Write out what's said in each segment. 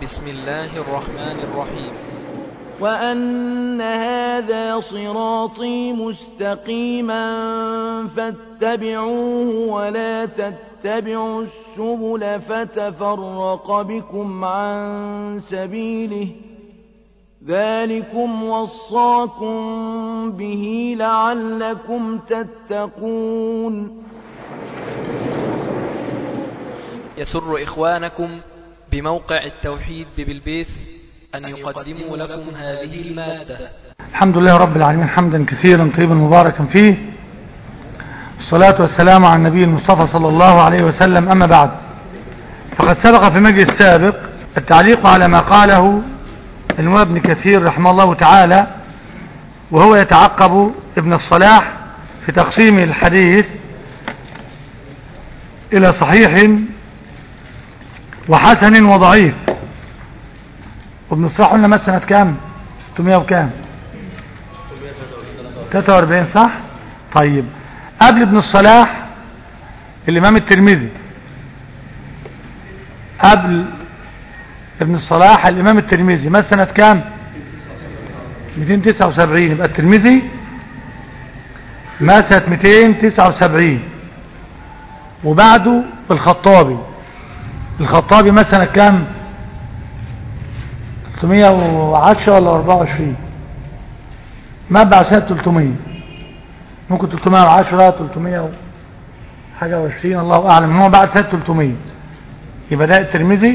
بسم الله الرحمن الرحيم وأن هذا صراطي مستقيما فاتبعوه ولا تتبعوا السبل فتفرق بكم عن سبيله ذلكم وصاكم به لعلكم تتقون يسر إخوانكم بموقع التوحيد ببلبيس أن يقدموا لكم هذه المادة الحمد لله رب العالمين حمدا كثيرا طيبا مباركا فيه الصلاة والسلام على النبي المصطفى صلى الله عليه وسلم أما بعد فقد سبق في مجلس السابق التعليق على ما قاله الإمام ابن كثير رحمه الله تعالى وهو يتعقب ابن الصلاح في تقسيم الحديث إلى صحيح وحسن وضعيف وابن الصلاح قلنا مثلا سنة كام 600 وكام 43 صح طيب قبل ابن الصلاح الإمام الترمذي قبل ابن الصلاح الإمام الترمذي ما سنة كام 279 يبقى الترمذي ما سنة 279 وبعده الخطابي الخطابي ما سنة كام 310 ولا 24 ما بعد سنة 300 ممكن 310 300 و... حاجة و20 الله أعلم هو بعد سنة 300 يبقى ده الترمذي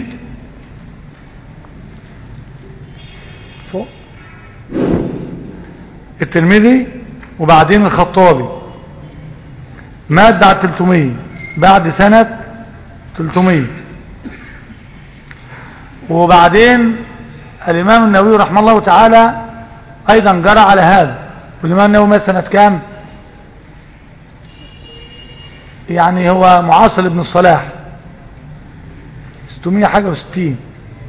فوق الترمذي وبعدين الخطابي مات بعد 300 بعد سنة 300 وبعدين الإمام النووي رحمه الله تعالى أيضا جرى على هذا والإمام النووي مات سنة كام يعني هو معاصر ابن الصلاح 600 حاجة وستين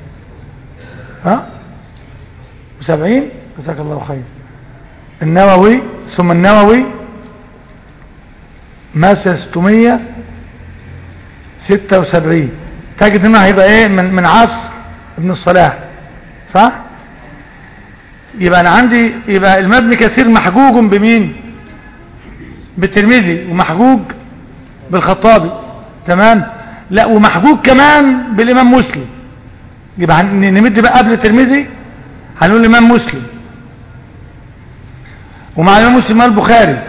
ها وسبعين جزاك الله خير النووي ثم النووي مات 676 تجد انه هيبقى ايه من, من عصر ابن الصلاح صح يبقى انا عندي يبقى المبني كثير محجوج بمين بالترمذي ومحجوج بالخطابي تمام لا ومحجوج كمان بالامام مسلم يبقى نمد بقى قبل الترمذي هنقول الامام مسلم ومع الامام مسلم البخاري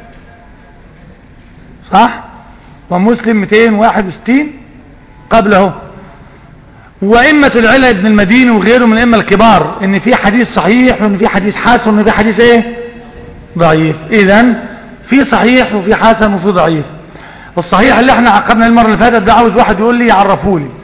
صح ومسلم 261 قبله وائمه العلا ابن المديني وغيره من الائمه الكبار ان في حديث صحيح وان في حديث حسن وان في حديث ايه ضعيف اذا في صحيح وفي حسن وفي ضعيف الصحيح اللي احنا عقدنا المره اللي فاتت ده عاوز واحد يقول لي يعرفوا لي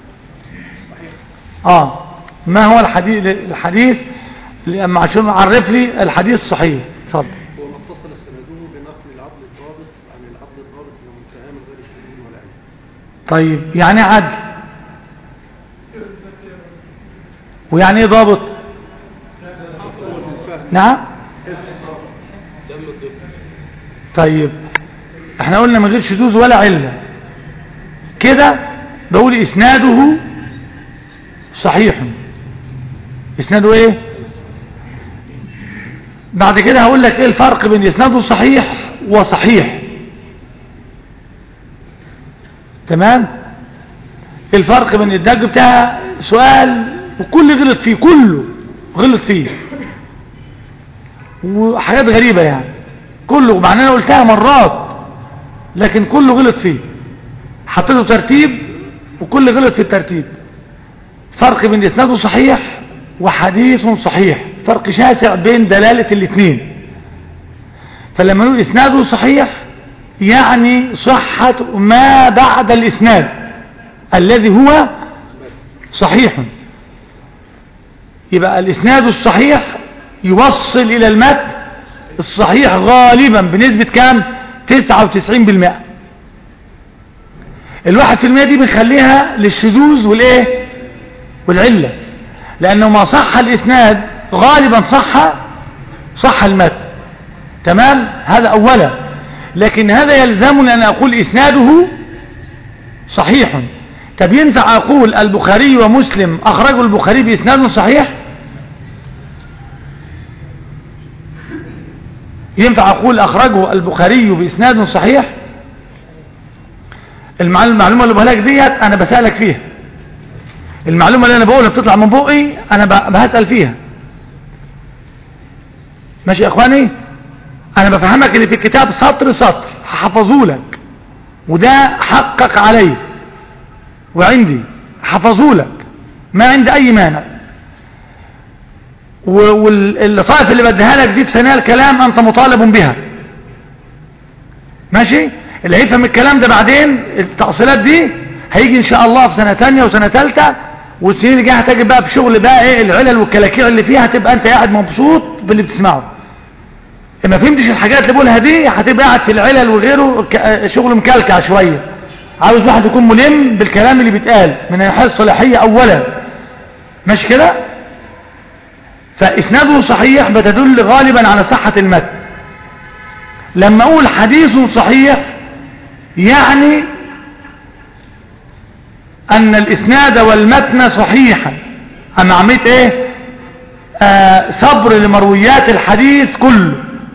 اه ما هو الحديث الحديث اللي عشان عرف لي الحديث الصحيح اتفضل هو ما اتصل سنده بنقل العدل الضابط عن العدل الضابط الى منتهى من غير شذوذ ولا عيب طيب يعني عدل ويعني ايه ضابط نعم طيب احنا قلنا من غير شذوذ ولا علة كده بقول اسناده صحيح اسناده ايه بعد كده هقول لك ايه الفرق بين اسناده صحيح وصحيح تمام الفرق بين الدج بتاع سؤال وكل غلط فيه كله غلط فيه وحاجات غريبة يعني كله مع ان انا قلتها مرات لكن كله غلط فيه حطيته ترتيب وكل غلط في الترتيب فرق بين اسناده صحيح وحديث صحيح فرق شاسع بين دلالة الاثنين فلما نقول اسناده صحيح يعني صحة ما بعد الاسناد الذي هو صحيح يبقى الاسناد الصحيح يوصل الى المتن الصحيح غالبا بنسبة كام 99% الواحد في المية دي بنخليها للشذوذ والايه والعلة لانه ما صح الاسناد غالبا صح صح المتن تمام هذا اولا لكن هذا يلزمني ان اقول اسناده صحيح طب ينفع اقول البخاري ومسلم اخرجوا البخاري باسناد صحيح ينفع اقول اخرجه البخاري باسناد صحيح المعلومه اللي بقولها لك ديت انا بسالك فيها المعلومه اللي انا بقولها بتطلع من بقي انا بسال فيها ماشي يا اخواني انا بفهمك اللي في الكتاب سطر سطر هحفظه لك وده حقق علي وعندي حفظه لك ما عندي اي مانع واللطائف اللي بديها لك دي في ثنايا الكلام انت مطالب بها ماشي اللي هيفهم الكلام ده بعدين التأصيلات دي هيجي ان شاء الله في سنة تانية وسنة تالتة والسنين اللي جايه هتجي بقى في شغل بقى ايه العلل والكلاكيع اللي فيها هتبقى انت قاعد مبسوط باللي بتسمعه ما فهمتش الحاجات اللي بقولها دي هتبقى قاعد في العلل وغيره شغل مكلكع شويه عاوز واحد يكون ملم بالكلام اللي بيتقال من الناحيه الصلاحيه اولا مش كده فاسناده صحيح بتدل غالبا على صحه المتن لما اقول حديث صحيح يعني ان الاسناد والمتن صحيحا انا عميت ايه آه صبر لمرويات الحديث كله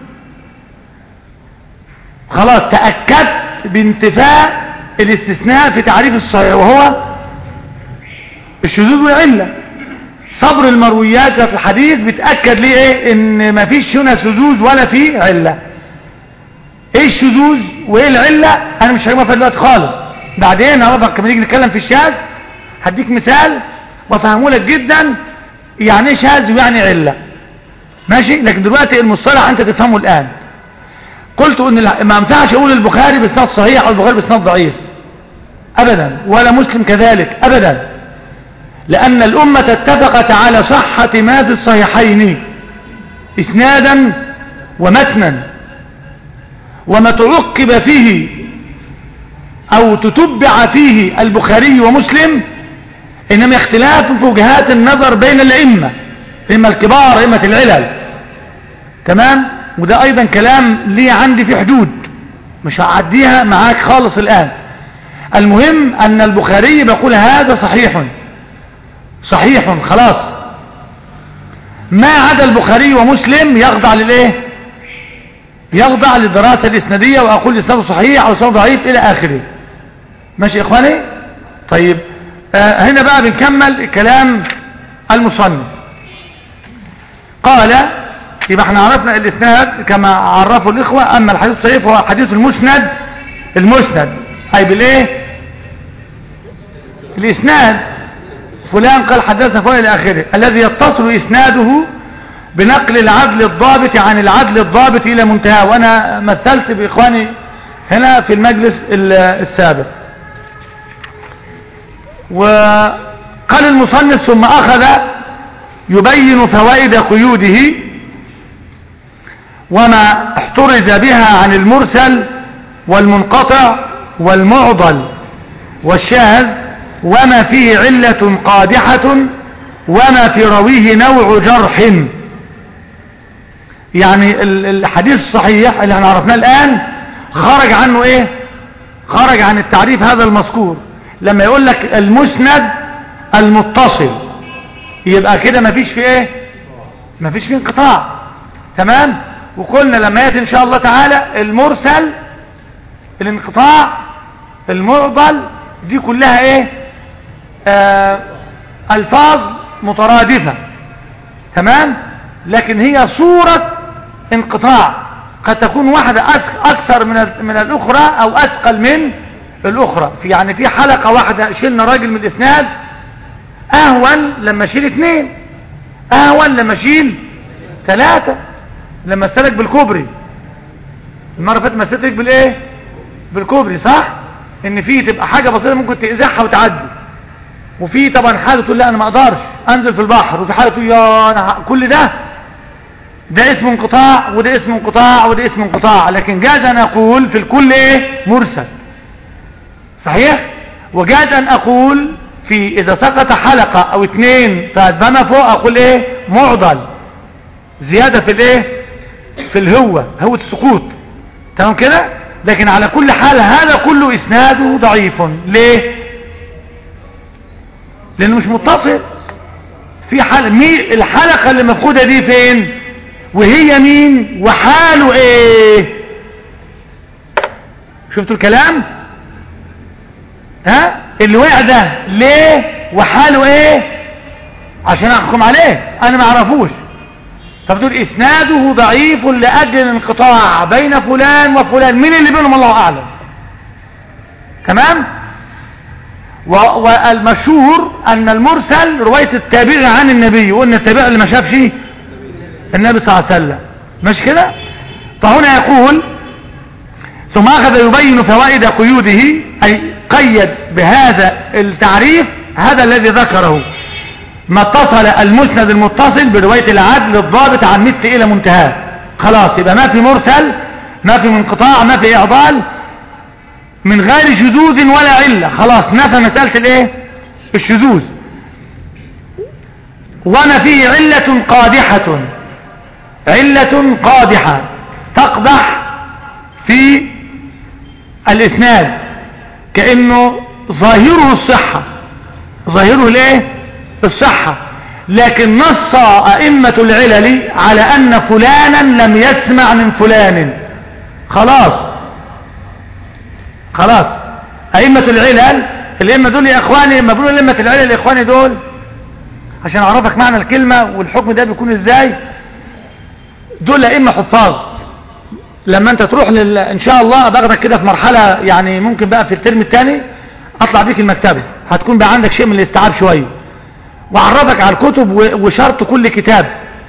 خلاص تأكدت بانتفاء الاستثناء في تعريف الصحيح وهو الشذوذ والعلة صبر المرويات في الحديث بتأكد ليه ايه ان مفيش هنا شذوذ ولا في علة ايه الشذوذ وايه العلة انا مش هجمع في دلوقتي خالص بعدين هعرفك لما نيجي نتكلم في الشاذ هديك مثال وافهمه لك جدا يعني ايه شاذ ويعني علة ماشي لكن دلوقتي المصطلح انت تفهمه الان قلت ان ما ينفعش اقول البخاري باسناد صحيح او البخاري باسناد ضعيف ابدا ولا مسلم كذلك ابدا لان الامه اتفقت على صحه ما في الصحيحين اسنادا ومتنا وما تعقب فيه او تتبع فيه البخاري ومسلم انما اختلاف في وجهات النظر بين الائمه اما الكبار ائمه العلل تمام وده ايضا كلام لي عندي في حدود مش هعديها معاك خالص الان المهم ان البخاري بيقول هذا صحيح صحيح خلاص ما عدا البخاري ومسلم يخضع للايه يخضع للدراسة الاسنادية واقول اسناده صحيح او اسناده ضعيف الى اخره ماشي يا اخواني طيب آه هنا بقى بنكمل كلام المصنف قال يبقى احنا عرفنا الاسناد كما عرفوا الاخوة اما الحديث الصحيح هو حديث المسند المسند اي بالايه الاسناد فلان قال حدثنا فلان الى اخره الذي يتصل اسناده بنقل العدل الضابط عن العدل الضابط الى منتهى وانا مثلت باخواني هنا في المجلس السابق وقال المصنف ثم اخذ يبين فوائد قيوده وما احترز بها عن المرسل والمنقطع والمعضل والشاذ وما فيه علة قادحة وما في رويه نوع جرح يعني الحديث الصحيح اللي احنا عرفناه الآن خرج عنه ايه خرج عن التعريف هذا المذكور لما يقول لك المسند المتصل يبقى كده مفيش فيه ايه مفيش فيه انقطاع تمام وقلنا لما ياتي ان شاء الله تعالى المرسل الانقطاع المعضل دي كلها ايه آه الفاظ مترادفة تمام لكن هي صورة انقطاع قد تكون واحدة اكثر من من الاخرى او اثقل من الاخرى في يعني في حلقة واحدة شلنا راجل من الاسناد اهون لما اشيل اثنين اهون لما اشيل ثلاثة لما استلك بالكوبري المرة فاتت مسيتك بالايه بالكوبري صح ان في تبقى حاجة بسيطة ممكن تزحها وتعدي وفي طبعا حالة تقول لا انا ما اقدرش انزل في البحر وفي حالة تقول يا انا كل ده ده اسم انقطاع وده اسم انقطاع وده اسم انقطاع لكن جاز ان اقول في الكل ايه مرسل صحيح وجاز ان اقول في اذا سقط حلقة او اتنين فما فوق اقول ايه معضل زيادة في الايه في الهوة هوة السقوط تمام كده لكن على كل حال هذا كله اسناده ضعيف ليه لانه مش متصل في حلقة مين الحلقة اللي مفقودة دي فين وهي مين وحاله ايه شفتوا الكلام ها اللي وقع ده ليه وحاله ايه عشان احكم عليه انا ما اعرفوش فبتقول اسناده ضعيف لاجل الانقطاع بين فلان وفلان مين اللي بينهم الله اعلم تمام و- والمشهور ان المرسل رواية التابع عن النبي وان التابع اللي ما شافش النبي صلى الله عليه وسلم مش كده فهنا يقول ثم اخذ يبين فوائد قيوده اي قيد بهذا التعريف هذا الذي ذكره ما اتصل المسند المتصل برواية العدل الضابط عن مثل الى منتهى خلاص يبقى ما في مرسل ما في انقطاع ما في اعضال من غير شذوذ ولا علة خلاص نفى مسألة الايه الشذوذ وما فيه علة قادحة علة قادحة تقدح في الاسناد كأنه ظاهره الصحة ظاهره الايه الصحة لكن نص ائمة العلل على ان فلانا لم يسمع من فلان خلاص خلاص ائمة العلل الائمة دول يا اخواني لما بيقولوا ائمة العلل يا اخواني دول عشان اعرفك معنى الكلمة والحكم ده بيكون ازاي دول ائمة حفاظ لما انت تروح لل... ان شاء الله باخدك كده في مرحلة يعني ممكن بقى في الترم الثاني اطلع بيك المكتبة هتكون بقى عندك شيء من الاستيعاب شوية واعرفك على الكتب و... وشرط كل كتاب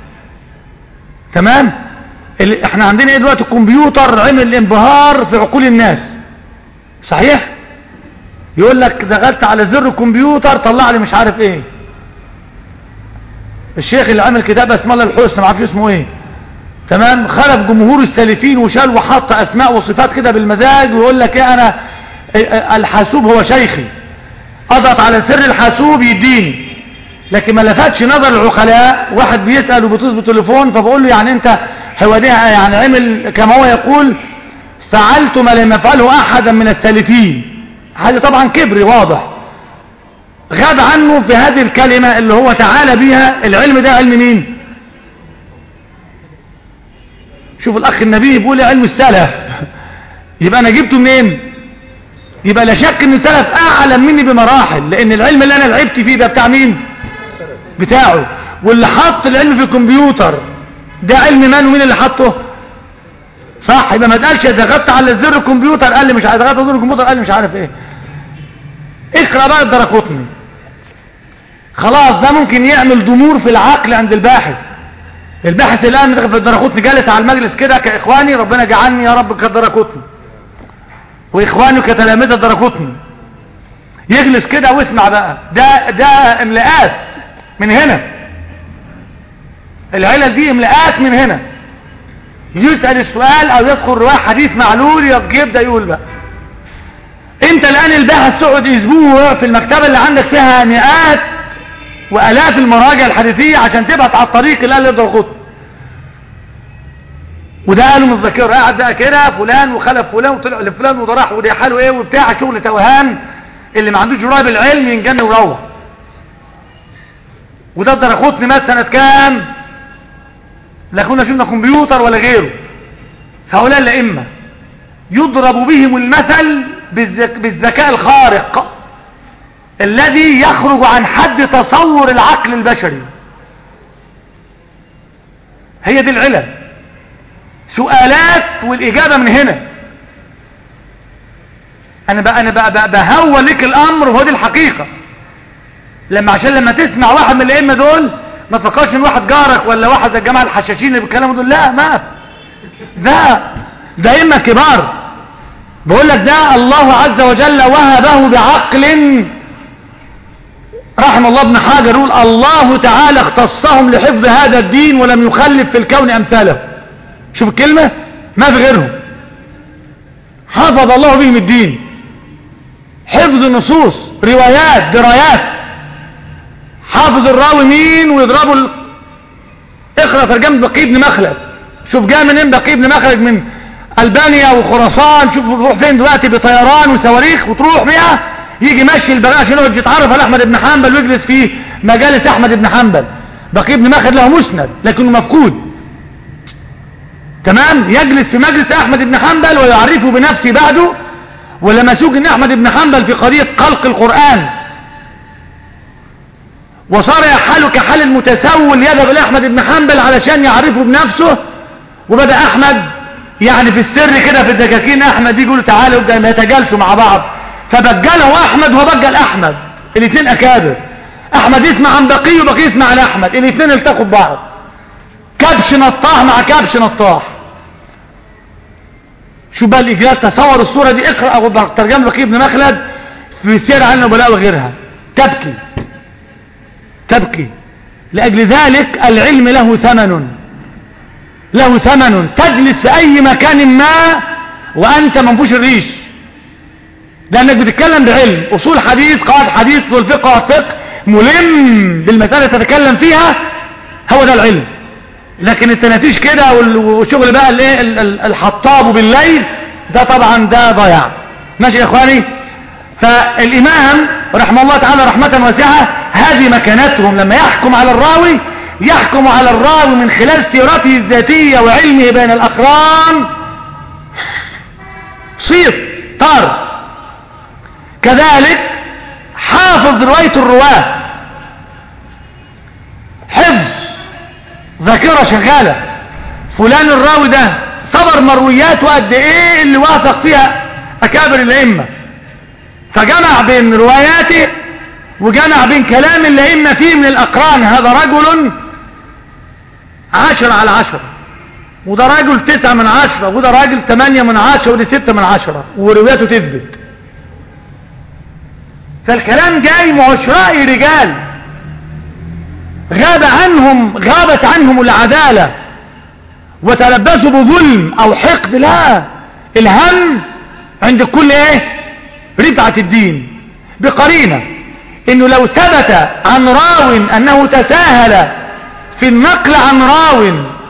تمام ال... احنا عندنا ايه دلوقتي الكمبيوتر عمل انبهار في عقول الناس صحيح يقول لك دخلت على زر الكمبيوتر طلع لي مش عارف ايه الشيخ اللي عمل كتاب اسماء الله الحسنى ما اعرفش اسمه ايه تمام خلف جمهور السالفين وشال وحط اسماء وصفات كده بالمزاج ويقول لك ايه انا الحاسوب هو شيخي اضغط على سر الحاسوب يديني لكن ما لفتش نظر العقلاء واحد بيسأل وبيتصل بتليفون فبقول له يعني انت هو ده يعني عمل كما هو يقول فعلت ما لم يفعله احدا من السالفين هذا طبعا كبر واضح غاب عنه في هذه الكلمة اللي هو تعالى بيها العلم ده علم مين شوف الاخ النبي بيقول علم السلف يبقى انا جبته منين يبقى لا شك ان السلف اعلم مني بمراحل لان العلم اللي انا لعبت فيه ده بتاع مين بتاعه واللي حط العلم في الكمبيوتر ده علم من ومين اللي حطه صح يبقى ما تقالش ضغطت على زر الكمبيوتر قال لي مش عارف ضغطت على زر الكمبيوتر قال لي مش عارف ايه اقرا بقى الدرقطني خلاص ده ممكن يعمل ضمور في العقل عند الباحث الباحث الان في الدرقطني جالس على المجلس كده كاخواني ربنا جعلني يا رب كالدرقطني واخواني كتلامذه الدرقطني يجلس كده واسمع بقى ده ده املاءات من هنا العلل دي املاءات من هنا يسأل السؤال او يذكر رواية حديث معلول يبدأ يقول بقى انت الان الباحث تقعد اسبوع في المكتبة اللي عندك فيها مئات والاف المراجع الحديثية عشان تبحث على الطريق اللي قال يقدر الخط وده قالوا من الذاكرة قاعد بقى كده فلان وخلف فلان وطلع لفلان وده راح وده حاله ايه وبتاع شغل توهان اللي ما عندوش جرأة بالعلم ينجن ويروح وده الدرخوتني مات سنة كام لا كنا شفنا كمبيوتر ولا غيره هؤلاء الأئمة يضرب بهم المثل بالذك... بالذكاء الخارق الذي يخرج عن حد تصور العقل البشري هي دي العلل سؤالات والإجابة من هنا أنا بقى أنا بقى, بقى بهول لك الأمر وهو دي الحقيقة لما عشان لما تسمع واحد من الأئمة دول ما تفكرش ان واحد جارك ولا واحد زي الجماعه الحشاشين اللي بيتكلموا دول لا ما ده ده ائمه كبار بقول لك ده الله عز وجل وهبه بعقل رحم الله ابن حجر يقول الله تعالى اختصهم لحفظ هذا الدين ولم يخلف في الكون امثاله شوف الكلمه ما في غيرهم حفظ الله بهم الدين حفظ النصوص روايات درايات حافظ الراوي مين ويضربوا ال... اقرا ترجمه بقي بن مخلد شوف جاء منين بقي بن مخلد من البانيا وخراسان شوف تروح فين دلوقتي بطيران وصواريخ وتروح بيها يجي ماشي البغاء عشان يقعد يتعرف على احمد بن حنبل ويجلس في مجالس احمد بن حنبل بقي بن مخد له مسند لكنه مفقود تمام يجلس في مجلس احمد بن حنبل ويعرفه بنفسه بعده ولما سوق ان احمد بن حنبل في قضية خلق القرآن وصار يحاله كحال المتسول يذهب الى احمد بن حنبل علشان يعرفه بنفسه وبدأ احمد يعني في السر كده في الدكاكين احمد يقول تعالوا يتجالسوا مع بعض فبجله احمد وبجل احمد الاثنين اكابر احمد يسمع عن بقي وبقي يسمع عن احمد الاثنين التقوا ببعض كبش نطاح مع كبش نطاح شو بقى الاجلال تصور الصورة دي اقرأ ترجمة بقي بن مخلد في سير عن النبلاء وغيرها تبكي تبكي لأجل ذلك العلم له ثمن له ثمن تجلس في أي مكان ما وأنت منفوش الريش لأنك بتتكلم بعلم أصول حديث قواعد حديث والفقه والفقه ملم بالمسألة تتكلم فيها هو ده العلم لكن التنافيش كده والشغل بقى الايه الحطاب بالليل ده طبعا ده ضياع ماشي يا اخواني فالامام رحمه الله تعالى رحمة واسعة هذه مكانتهم لما يحكم على الراوي يحكم على الراوي من خلال سيرته الذاتية وعلمه بين الاقران صيت طار كذلك حافظ رواية الرواة حفظ ذاكرة شغالة فلان الراوي ده صبر مروياته قد ايه اللي واثق فيها اكابر الائمة فجمع بين رواياته وجمع بين كلام الائمة فيه من الاقران هذا رجل عشرة على عشرة وده راجل تسعة من عشرة وده راجل تمانية من عشرة وده ستة من عشرة ورواياته تثبت فالكلام جاي مش رأي رجال غاب عنهم غابت عنهم العدالة وتلبسوا بظلم او حقد لا الهم عند كل ايه رفعة الدين بقرينة انه لو ثبت عن راو انه تساهل في النقل عن راو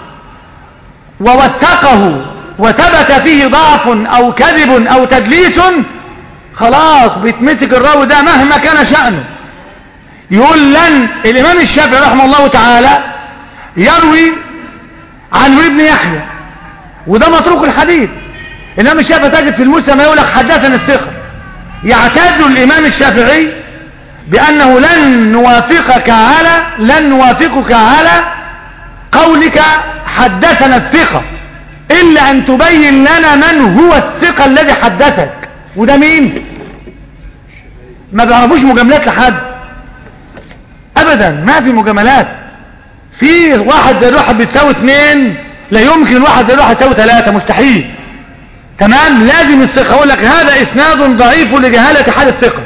ووثقه وثبت فيه ضعف او كذب او تدليس خلاص بيتمسك الراوي ده مهما كان شأنه يقول لن الامام الشافعي رحمه الله تعالى يروي عن ابن يحيى وده متروك الحديث الامام الشافعي تجد في المسلم يقول لك حدثنا الثقه يعتاد الامام الشافعي بانه لن نوافقك على لن نوافقك على قولك حدثنا الثقه الا ان تبين لنا من هو الثقه الذي حدثك وده مين ما بيعرفوش مجاملات لحد ابدا ما في مجاملات في واحد زي واحد بيساوي اثنين لا يمكن واحد زي واحد يساوي ثلاثة مستحيل تمام لازم الثقة اقول لك هذا اسناد ضعيف لجهالة حال الثقة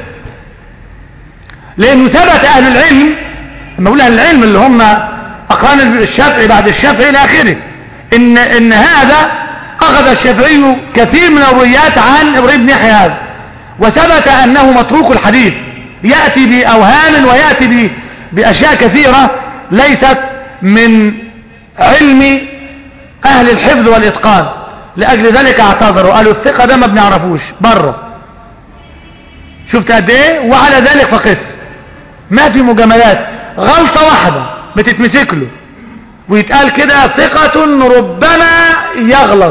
لانه ثبت اهل العلم لما اقول اهل العلم اللي هم اقران الشافعي بعد الشافعي الى اخره ان ان هذا اخذ الشافعي كثير من الروايات عن ابراهيم بن يحيى هذا وثبت انه متروك الحديث ياتي باوهام وياتي باشياء كثيره ليست من علم اهل الحفظ والاتقان لاجل ذلك اعتذروا قالوا الثقه ده ما بنعرفوش بره شفت قد ايه وعلى ذلك فقس ما في مجاملات غلطه واحده بتتمسك له ويتقال كده ثقة ربما يغلط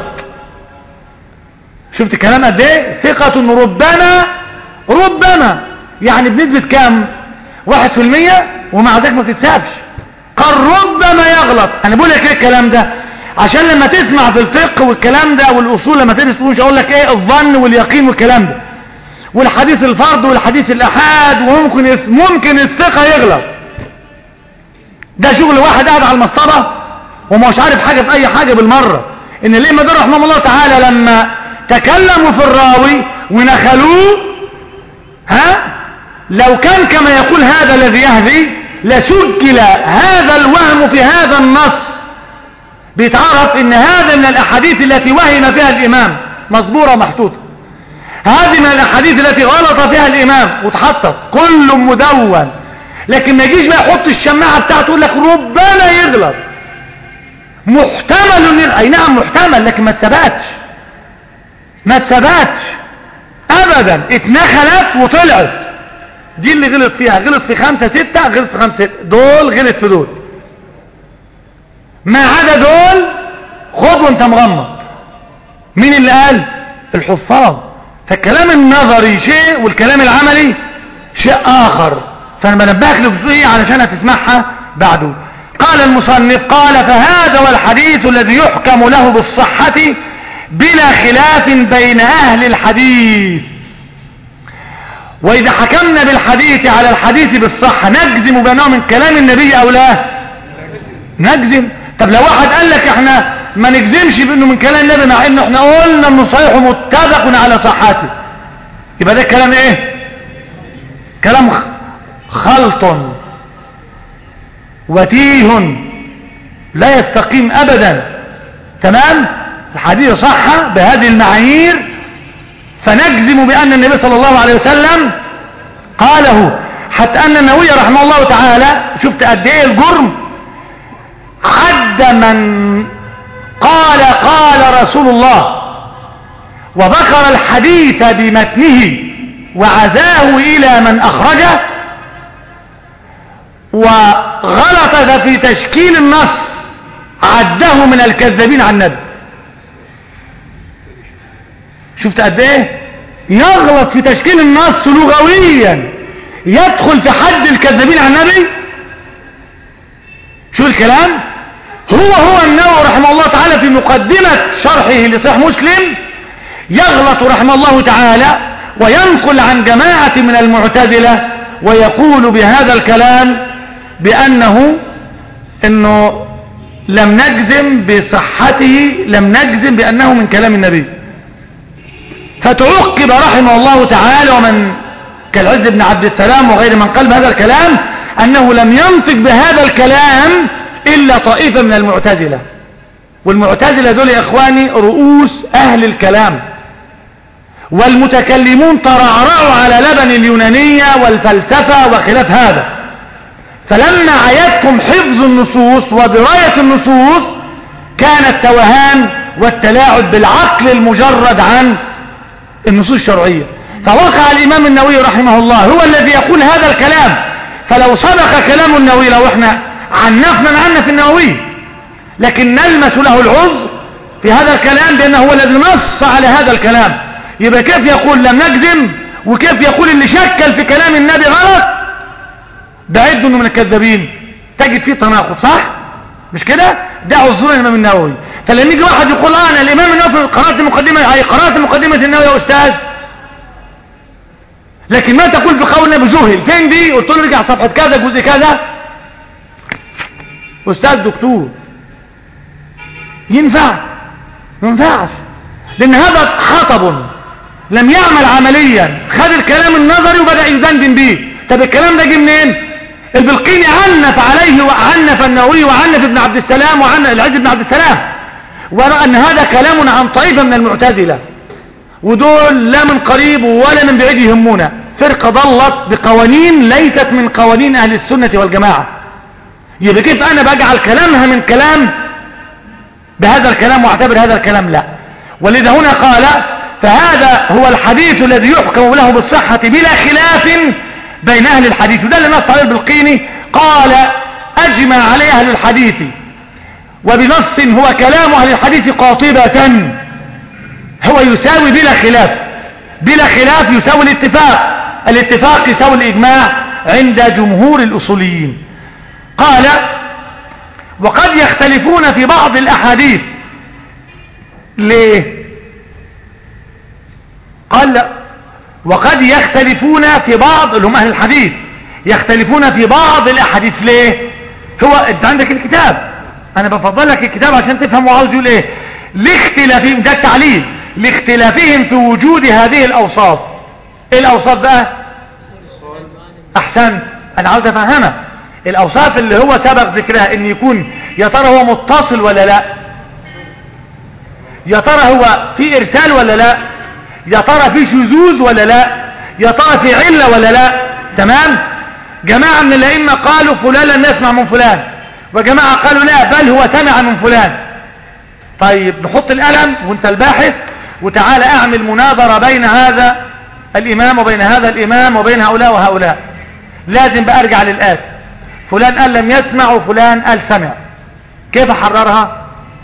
شفت الكلام قد ايه ثقة ربما ربما يعني بنسبة كام واحد في المية ومع ذلك ما تتسابش قال ربما يغلط انا بقول لك ايه الكلام ده عشان لما تسمع في الفقه والكلام ده والاصول لما تدرس مش اقول لك ايه الظن واليقين والكلام ده والحديث الفرد والحديث الاحاد وممكن يس ممكن الثقة يغلط ده شغل واحد قاعد على المصطبة ومش عارف حاجة في اي حاجة بالمرة ان الائمة ده رحمه الله تعالى لما تكلموا في الراوي ونخلوه ها لو كان كما يقول هذا الذي يهدي لسجل هذا الوهم في هذا النص بيتعرف ان هذا من الاحاديث التي وهم فيها الامام مصبورة محطوطة هذه من الاحاديث التي غلط فيها الامام وتحطت كل مدون لكن ما يجيش بقى يحط الشماعة بتاعته يقول لك ربما يغلط محتمل اي نعم محتمل لكن ما تثبتش ما تثبتش ابدا اتنخلت وطلعت دي اللي غلط فيها غلط في خمسة ستة غلط في خمسة ستة دول غلط في دول ما عدا دول خد وانت مغمض مين اللي قال الحفاظ فالكلام النظري شيء والكلام العملي شيء اخر فانا بنبهك لجزئية علشان هتسمعها بعده قال المصنف قال فهذا هو الحديث الذي يحكم له بالصحة بلا خلاف بين اهل الحديث واذا حكمنا بالحديث على الحديث بالصحة نجزم بانه من كلام النبي او لا نجزم طب لو واحد قال لك احنا ما نجزمش بانه من كلام النبي مع انه احنا قلنا انه صحيح متفق على صحته يبقى ده كلام ايه كلام خلط وتيه لا يستقيم ابدا تمام الحديث صح بهذه المعايير فنجزم بان النبي صلى الله عليه وسلم قاله حتى ان النووي رحمه الله تعالى شفت قد ايه الجرم عد من قال قال رسول الله وذكر الحديث بمتنه وعزاه الى من اخرجه وغلط في تشكيل النص عده من الكذابين عن النبي شفت قد ايه يغلط في تشكيل النص لغويا يدخل في حد الكذابين عن النبي شو الكلام هو هو النووي رحمه الله تعالى في مقدمة شرحه لصحيح مسلم يغلط رحمه الله تعالى وينقل عن جماعة من المعتزلة ويقول بهذا الكلام بأنه انه لم نجزم بصحته لم نجزم بأنه من كلام النبي فتعقب رحمه الله تعالى ومن كالعز بن عبد السلام وغير من قال بهذا الكلام أنه لم ينطق بهذا الكلام إلا طائفة من المعتزلة والمعتزلة دول يا إخواني رؤوس أهل الكلام والمتكلمون ترعرعوا على لبن اليونانية والفلسفة وخلاف هذا فلما عيتكم حفظ النصوص ودراية النصوص كان التوهان والتلاعب بالعقل المجرد عن النصوص الشرعية فوقع الإمام النووي رحمه الله هو الذي يقول هذا الكلام فلو صدق كلام النووي لو احنا عنفنا عنا في النووي لكن نلمس له العذر في هذا الكلام بأنه هو الذي نص على هذا الكلام يبقى كيف يقول لم نجزم وكيف يقول اللي شكل في كلام النبي غلط بعد انه من الكذابين تجد فيه تناقض صح مش كده ده عذر الامام النووي فلما يجي واحد يقول اه انا الامام النووي قرات المقدمه اي قرات مقدمه النووي يا استاذ لكن ما تقول في قول النبي زهل فين دي قلت له ارجع صفحه كذا جزء كذا استاذ دكتور ينفع ما ينفعش لان هذا حطب لم يعمل عمليا خد الكلام النظري وبدأ يدندن بيه طب الكلام ده جه منين البلقيني عنف عليه وعنف النووي وعنف ابن عبد السلام وعنف العز بن عبد السلام ورأى ان هذا كلام عن طائفة من المعتزلة ودول لا من قريب ولا من بعيد يهمونا فرقة ضلت بقوانين ليست من قوانين اهل السنة والجماعة يبقى كيف انا بجعل كلامها من كلام بهذا الكلام واعتبر هذا الكلام لا ولذا هنا قال فهذا هو الحديث الذي يحكم له بالصحة بلا خلاف بين أهل الحديث وده اللي نص عليه البلقيني قال أجمع عليه أهل الحديث وبنص هو كلام أهل الحديث قاطبة هو يساوي بلا خلاف بلا خلاف يساوي الاتفاق الاتفاق يساوي الإجماع عند جمهور الأصوليين قال وقد يختلفون في بعض الأحاديث ليه قال لا وقد يختلفون في بعض اللي هم اهل الحديث يختلفون في بعض الاحاديث ليه هو انت عندك الكتاب انا بفضل لك الكتاب عشان تفهم هو عاوز يقول ايه لاختلافهم ده التعليل لاختلافهم في وجود هذه الاوصاف ايه الاوصاف بقى احسنت انا عاوز افهمك الاوصاف اللي هو سبق ذكرها ان يكون يا ترى هو متصل ولا لا يا ترى هو في ارسال ولا لا يا ترى في شذوذ ولا لا يا ترى في علة ولا لا تمام جماعة من الأئمة قالوا فلان لم يسمع من فلان وجماعة قالوا لا بل هو سمع من فلان طيب نحط القلم وانت الباحث وتعالى اعمل مناظرة بين هذا الامام وبين هذا الامام وبين هؤلاء وهؤلاء لازم بقى ارجع للآت فلان قال لم يسمع وفلان قال سمع كيف احررها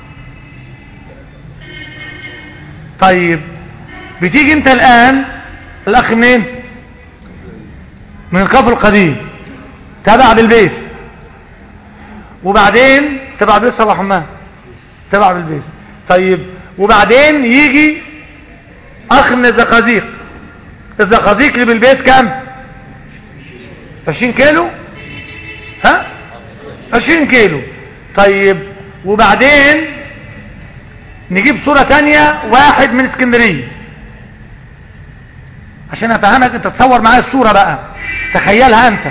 طيب بتيجي انت الان الاخ منين من الكفر القديم تبع بالبيس وبعدين تبع بالبيس صباح حمام تبع بالبيس طيب وبعدين يجي اخ من الزقازيق الزقازيق اللي بالبيس كام 20 كيلو ها 20 كيلو طيب وبعدين نجيب صورة تانية واحد من اسكندرية عشان افهمك انت تصور معايا الصورة بقى تخيلها انت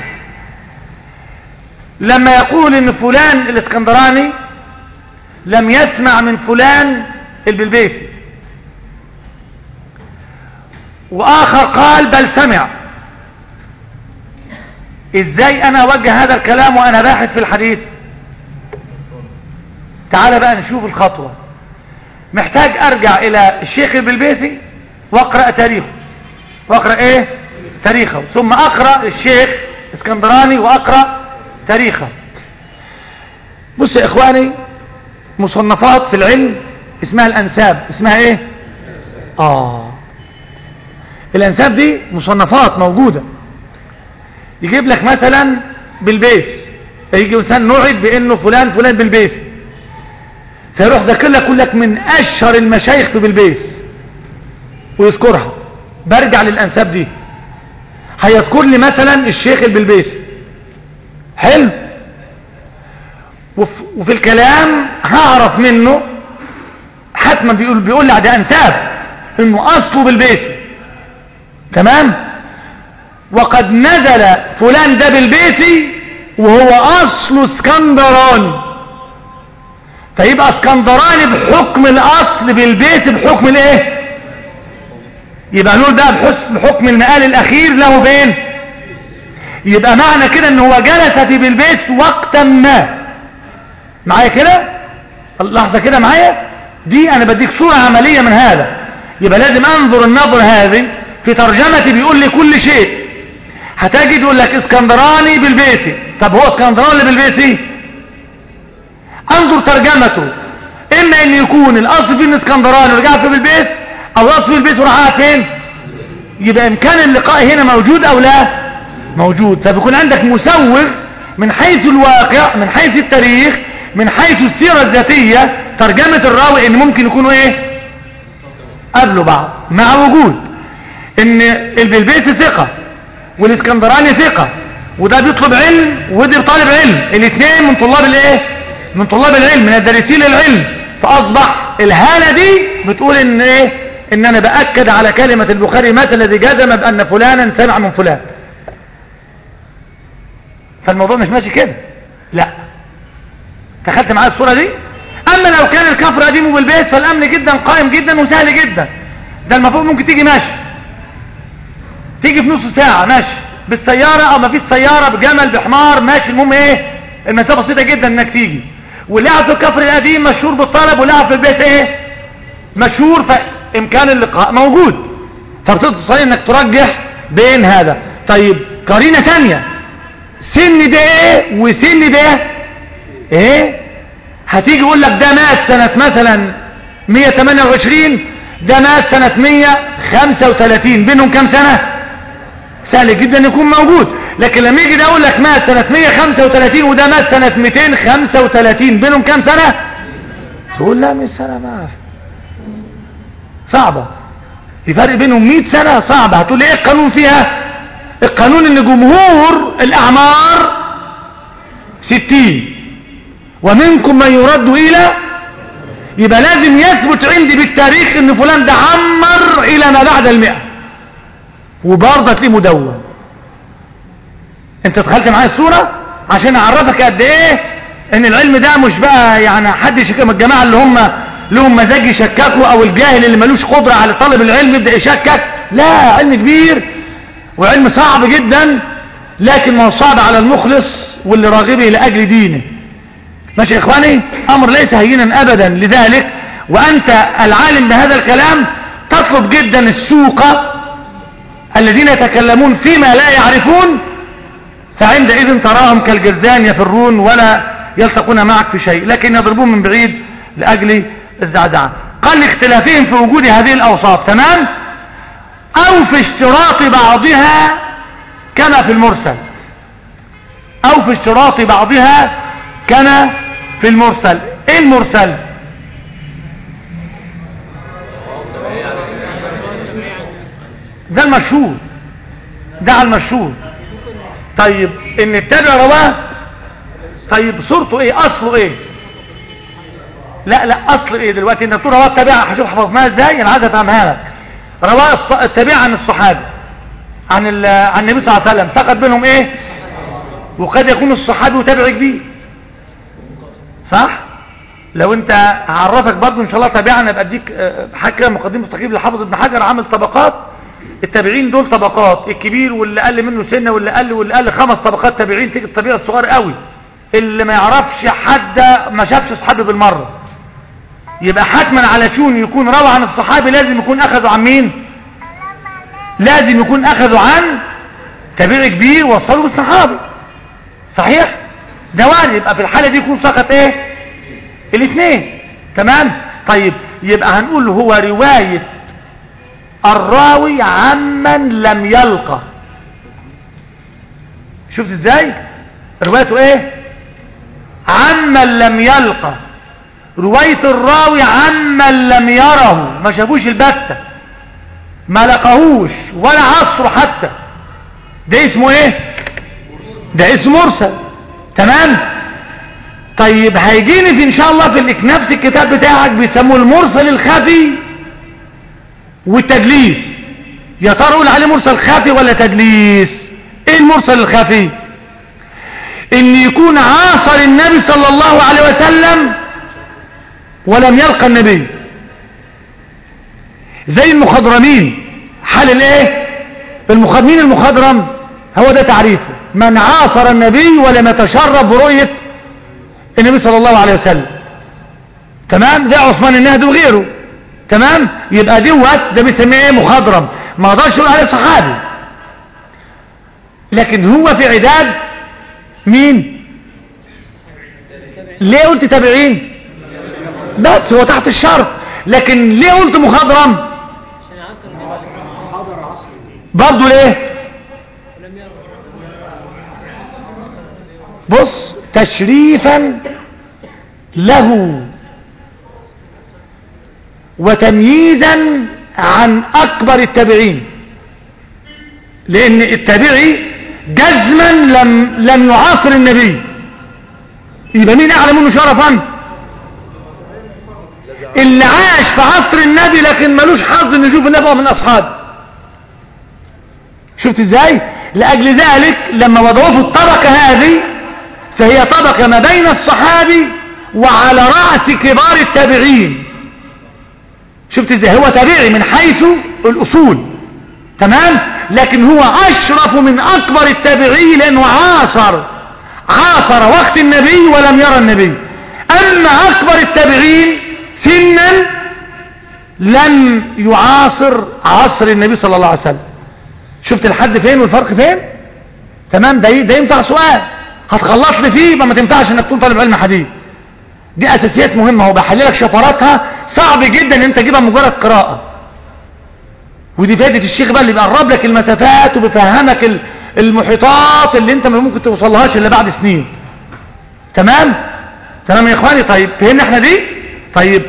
لما يقول ان فلان الاسكندراني لم يسمع من فلان البلبيسي واخر قال بل سمع ازاي انا اوجه هذا الكلام وانا باحث في الحديث تعال بقى نشوف الخطوة محتاج ارجع الى الشيخ البلبيسي واقرأ تاريخه واقرأ ايه تاريخه ثم اقرأ الشيخ اسكندراني واقرأ تاريخه بص يا اخواني مصنفات في العلم اسمها الانساب اسمها ايه اه الانساب دي مصنفات موجودة يجيب لك مثلا بالبيس يجي انسان نوعد بانه فلان فلان بالبيس فيروح ذاكر لك يقول لك من اشهر المشايخ في بالبيس ويذكرها برجع للانساب دي هيذكر لي مثلا الشيخ البلبيسي حلو وفي, وفي الكلام هعرف منه حتما بيقول بيقول لي ده انساب انه اصله بالبيسي تمام وقد نزل فلان ده بالبيسي وهو اصله اسكندراني فيبقى اسكندراني بحكم الاصل بالبيت بحكم الايه يبقى نقول بقى بحكم المقال الاخير له فين يبقى معنى كده ان هو جلس في بالبيت وقتا ما معايا كده لحظه كده معايا دي انا بديك صوره عمليه من هذا يبقى لازم انظر النظر هذه في ترجمتي بيقول لي كل شيء هتجد يقول لك اسكندراني بالبيسي طب هو اسكندراني بالبيسي انظر ترجمته اما ان يكون الاصل فيه اسكندراني ورجع في بالبيس او الاصل في البيس وراح فين يبقى امكان اللقاء هنا موجود او لا موجود فبيكون عندك مسوغ من حيث الواقع من حيث التاريخ من حيث السيرة الذاتية ترجمة الراوي ان ممكن يكونوا ايه قبلوا بعض مع وجود ان البلبيسي ثقة والاسكندراني ثقة وده بيطلب علم وده طالب علم الاثنين من طلاب الايه من طلاب العلم من الدارسين للعلم فاصبح الهالة دي بتقول ان ايه ان انا باكد على كلمة البخاري مثل الذي جزم بان فلانا سمع من فلان فالموضوع مش ماشي كده لا دخلت معايا الصورة دي اما لو كان الكفر قديم بالبيت فالامن جدا قائم جدا وسهل جدا ده المفروض ممكن تيجي ماشي تيجي في نص ساعة ماشي بالسيارة او ما فيش سيارة بجمل بحمار ماشي المهم ايه المسافة بسيطة جدا انك تيجي واللعب في الكفر القديم مشهور بالطلب واللعب في البيت ايه مشهور فامكان اللقاء موجود فبتتصل انك ترجح بين هذا طيب قرينة تانية سن ده ايه وسن ده ايه هتيجي يقول لك ده مات سنة مثلا 128 ده مات سنة 135 بينهم كام سنة سهل جدا يكون موجود لكن لما يجي ده اقول لك مات سنة 135 وده مات سنة 235 بينهم كام سنة تقول لا مش سنة ما صعبة في فرق بينهم 100 سنة صعبة هتقول لي ايه القانون فيها القانون ان جمهور الاعمار 60 ومنكم من يرد الى يبقى لازم يثبت عندي بالتاريخ ان فلان ده عمر الى ما بعد المئة وبرضه تلاقيه مدون انت دخلت معايا الصورة عشان اعرفك قد ايه ان العلم ده مش بقى يعني حد يشكك من الجماعة اللي هم لهم مزاج يشككوا او الجاهل اللي ملوش قدرة على طالب العلم يبدأ يشكك لا علم كبير وعلم صعب جدا لكن ما هو صعب على المخلص واللي راغبه لاجل دينه ماشي يا اخواني امر ليس هينا ابدا لذلك وانت العالم بهذا الكلام تطلب جدا السوق الذين يتكلمون فيما لا يعرفون فعندئذ تراهم كالجزان يفرون ولا يلتقون معك في شيء لكن يضربون من بعيد لأجل الزعزعة قال لاختلافهم في وجود هذه الأوصاف تمام أو في اشتراط بعضها كما في المرسل أو في اشتراط بعضها كما في المرسل ايه المرسل ده المشهور ده على المشهور طيب ان التابع رواه طيب صورته ايه اصله ايه لا لا اصل ايه دلوقتي انت تقول رواه التابع هشوف حفظناها ازاي انا عايز افهمها لك رواه الص- التابع عن الصحابه عن ال- عن النبي صلى الله عليه وسلم سقط بينهم ايه وقد يكون الصحابي وتابع كبير صح لو انت هعرفك برضو ان شاء الله تابعنا ابقى اديك آه، حاجه كده مقدمه تقريب لحافظ ابن حجر عامل طبقات التابعين دول طبقات الكبير واللي اقل منه سنه واللي اقل واللي اقل خمس طبقات تابعين تيجي الطبيعي الصغير قوي اللي ما يعرفش حد ما شافش صحابي بالمره يبقى حتما على شون يكون روى عن الصحابي لازم يكون اخذوا عن مين لازم يكون اخذوا عن تابعي كبير وصلوا بالصحابي صحيح ده وارد يبقى في الحاله دي يكون سقط ايه الاثنين تمام طيب يبقى هنقول هو روايه الراوي عمن لم يلقى شفت ازاي روايته ايه عمن لم يلقى رواية الراوي عمن لم يره ما شافوش البتة ما لقاهوش ولا عصره حتى ده اسمه ايه ده اسم مرسل تمام طيب هيجيني في ان شاء الله في الإك- نفس الكتاب بتاعك بيسموه المرسل الخفي والتدليس يا ترى اقول عليه مرسل خفي ولا تدليس ايه المرسل الخفي ان يكون عاصر النبي صلى الله عليه وسلم ولم يلقى النبي زي المخضرمين حال الايه المخضرمين المخضرم هو ده تعريفه من عاصر النبي ولم يتشرف برؤية النبي صلى الله عليه وسلم تمام زي عثمان النهدي وغيره تمام يبقى دوت ده بيسميه ايه مخضرم ما اقدرش اقول عليه صحابي لكن هو في عداد مين ليه قلت تابعين بس هو تحت الشرط لكن ليه قلت مخضرم برضه ليه بص تشريفا له وتمييزا عن اكبر التابعين لان التابعي جزما لم لم يعاصر النبي يبقى مين اعلى منه شرفا اللي عاش في عصر النبي لكن ملوش حظ انه يشوف النبي وهو من اصحابه شفت ازاي لاجل ذلك لما وضعوه في الطبقه هذه فهي طبقه ما بين الصحابي وعلى راس كبار التابعين شفت ازاي هو تابعي من حيث الاصول تمام لكن هو اشرف من اكبر التابعين لانه عاصر عاصر وقت النبي ولم يرى النبي اما اكبر التابعين سنا لم يعاصر عصر النبي صلى الله عليه وسلم شفت الحد فين والفرق فين تمام ده ده ينفع سؤال هتخلص لي فيه ما ما تنفعش انك تكون طالب علم حديث دي اساسيات مهمه هو بحللك شفراتها صعب جدا ان انت تجيبها مجرد قراءه ودي فائده الشيخ بقى اللي بيقرب لك المسافات وبيفهمك ال- المحيطات اللي انت ما ممكن توصلهاش الا بعد سنين تمام تمام يا اخواني طيب فهمنا احنا دي طيب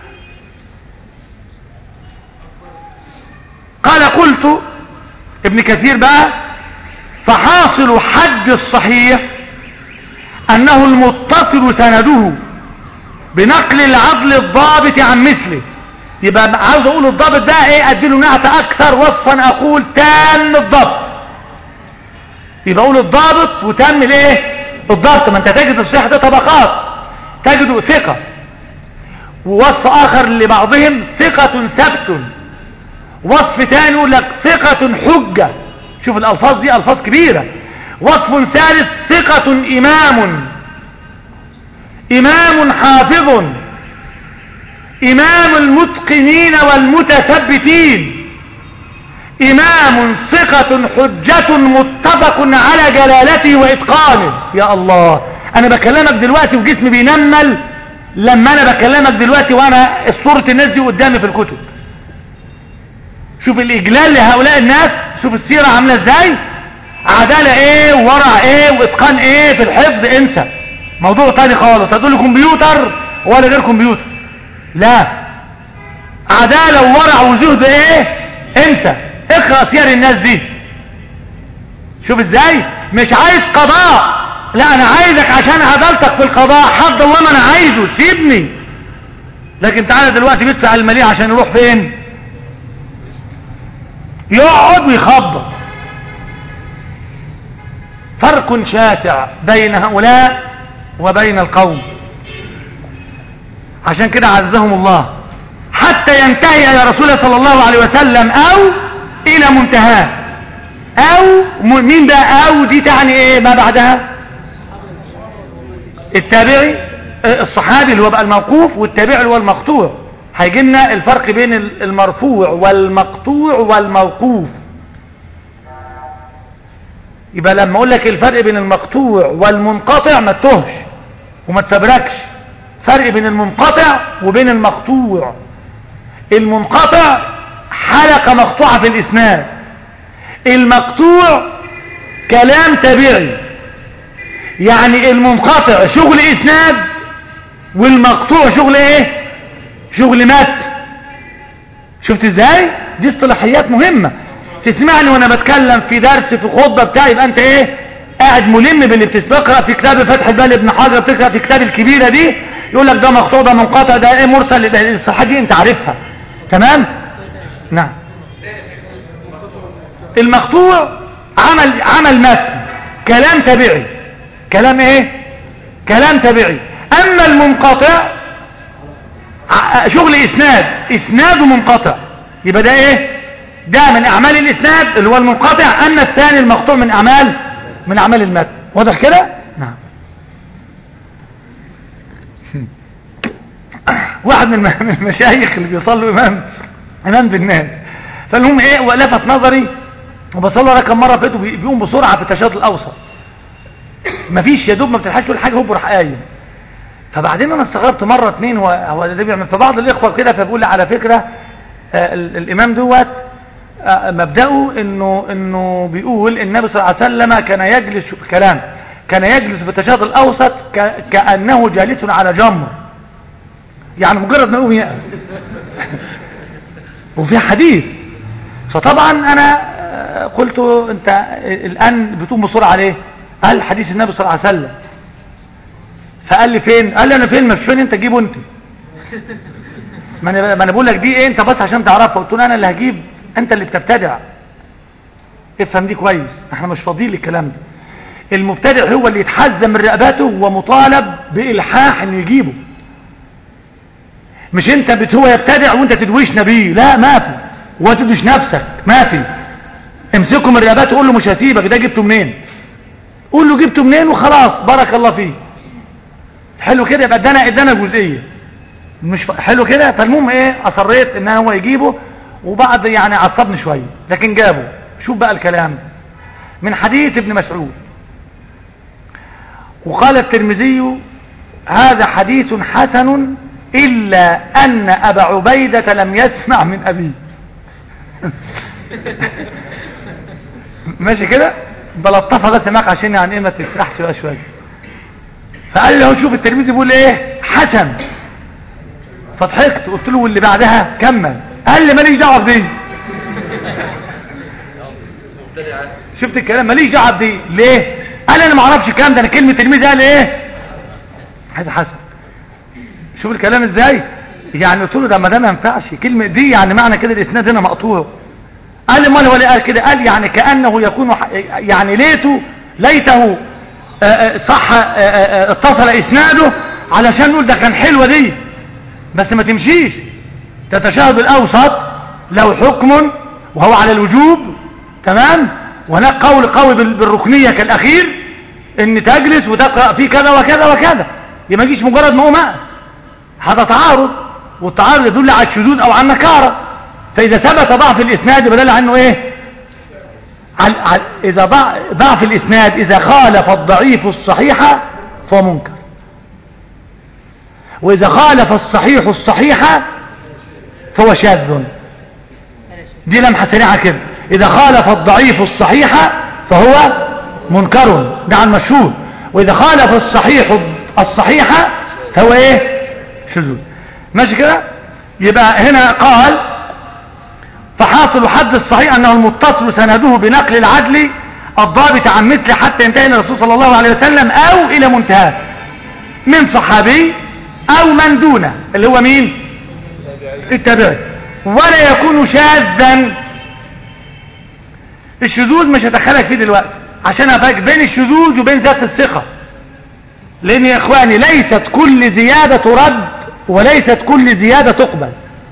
قال قلت ابن كثير بقى فحاصل حد الصحيح انه المتصل سنده بنقل العدل الضابط عن مثله يبقى عاوز اقول الضابط ده ايه اديله نعت اكثر وصفا اقول تام الضبط يبقى اقول الضابط وتم الايه الضبط ما انت تجد الصحة ده طبقات تجد ثقة ووصف اخر لبعضهم ثقة ثبت وصف تاني يقول لك ثقة حجة شوف الالفاظ دي الفاظ كبيرة وصف ثالث ثقة امام امام حافظ امام المتقنين والمتثبتين إمام ثقة حجة متفق على جلالته وإتقانه يا الله أنا بكلمك دلوقتي وجسمي بينمل لما أنا بكلمك دلوقتي وأنا صورة الناس دي قدامي في الكتب شوف الإجلال لهؤلاء الناس شوف السيرة عاملة إزاي عدالة إيه وورع إيه وإتقان إيه في الحفظ انسى موضوع تاني خالص هتقول لي كمبيوتر ولا غير كمبيوتر لا عدالة وورع وزهد إيه انسى اقرأ سير الناس دي شوف ازاي مش عايز قضاء لا انا عايزك عشان عدالتك في القضاء حد الله ما انا عايزه سيبني لكن تعالى دلوقتي بيدفع المليء عشان يروح فين يقعد ويخبط فرق شاسع بين هؤلاء وبين القوم عشان كده عزهم الله حتى ينتهي يا رسول الله صلى الله عليه وسلم او الى منتهاه او مين بقى او دي تعني ايه ما بعدها التابعي الصحابي اللي هو بقى الموقوف والتابعي اللي هو المقطوع هيجي لنا الفرق بين المرفوع والمقطوع والموقوف يبقى لما اقول لك الفرق بين المقطوع والمنقطع ما تتهش وما تفبركش فرق بين المنقطع وبين المقطوع المنقطع حلقة مقطوعة في الاسناد المقطوع كلام تابعي يعني المنقطع شغل اسناد والمقطوع شغل ايه شغل مات شفت ازاي دي اصطلاحيات مهمة تسمعني وانا بتكلم في درس في خطبة بتاعي يبقى انت ايه قاعد ملم باللي بتقرا في كتاب فتح البال ابن حجر بتقرا في كتاب الكبيرة دي يقول لك ده مقطوع ده منقطع ده ايه مرسل ده الصحة دي انت عارفها تمام نعم المقطوع عمل عمل متن كلام تبعي كلام ايه كلام تبعي اما المنقطع شغل اسناد اسناد منقطع يبقى ده ايه ده من اعمال الاسناد اللي هو المنقطع اما الثاني المقطوع من اعمال من اعمال المتن واضح كده نعم واحد من المشايخ اللي بيصلوا امام امام بالناس فالهم ايه ولفت نظري وبصلي رقم كم مره فاتوا بيقوم بسرعه في التشهد الاوسط مفيش يا دوب ما بتلحقش تقول حاجه هو راح قايم فبعدين انا استغربت مره اتنين هو هو ده بيعمل فبعض الاخوه كده فبيقول لي على فكره آه الامام دوت آه مبداه انه انه بيقول النبي صلى الله عليه وسلم كان يجلس في كلام كان يجلس في التشهد الاوسط كانه جالس على جمر يعني مجرد ما يقوم يقف وفي حديث فطبعا انا قلت انت الان بتقوم بسرعه ليه قال حديث النبي صلى الله عليه وسلم فقال لي فين قال لي انا فين مش فين انت جيبه انت ما انا ما انا بقول لك دي ايه انت بس عشان تعرفها قلت له انا اللي هجيب انت اللي بتبتدع افهم دي كويس احنا مش فاضيين للكلام ده المبتدع هو اللي يتحزم من رقبته ومطالب بالحاح انه يجيبه مش انت بت هو يبتدع وانت تدويش نبيه لا ما في وتدوش نفسك ما في امسكه من رقبته قول له مش هسيبك ده جبته منين قول له جبته منين وخلاص بارك الله فيه حلو كده يبقى ادانا ادانا جزئيه مش ف... حلو كده فالمهم ايه اصريت ان هو يجيبه وبعد يعني عصبني شويه لكن جابه شوف بقى الكلام من حديث ابن مسعود وقال الترمذي هذا حديث حسن إلا أن أبا عبيدة لم يسمع من أبيه ماشي كده بلطفها بس معك عشان يعني ايه ما تسرحش بقى شويه فقال له شوف التلميذ بيقول ايه حسن فضحكت قلت له واللي بعدها كمل قال لي ماليش دعوه بدي شفت الكلام ماليش دعوه بدي ليه قال انا ما اعرفش الكلام ده انا كلمه تلميذ قال ايه هذا حسن شوف الكلام ازاي يعني قلت له ده ما ده ما ينفعش كلمه دي يعني معنى كده الاسناد هنا مقطوع قال لي امال هو ليه قال كده قال يعني كانه يكون يعني ليته ليته صح اتصل اسناده علشان نقول ده كان حلوه دي بس ما تمشيش تتشاهد الاوسط له حكم وهو على الوجوب تمام وهناك قول قوي بالركنيه كالاخير ان تجلس وتقرا فيه كذا وكذا وكذا يبقى ما يجيش مجرد ما هو هذا تعارض والتعارض يدل على الشذوذ او على النكاره فإذا ثبت ضعف الإسناد يبقى دل عنه إيه عل... عل... إذا ضع... ضعف الإسناد إذا خالف الضعيف الصحيح فهو منكر وإذا خالف الصحيح الصحيح فهو شاذ دي لمحة سريعة كده إذا خالف الضعيف الصحيح فهو منكر ده عن مشهور وإذا خالف الصحيح الصحيح فهو إيه شذوذ ماشي كده يبقى هنا قال فحاصل حد الصحيح أنه المتصل سنده بنقل العدل الضابط عن مثل حتى ينتهي إلى الرسول صلى الله عليه وسلم أو إلى منتهى من صحابي أو من دونه اللي هو مين التابعي ولا يكون شاذا الشذوذ مش هدخلك فيه دلوقتي عشان افرق بين الشذوذ وبين ذات الثقة لان يا اخواني ليست كل زيادة ترد وليست كل زيادة تقبل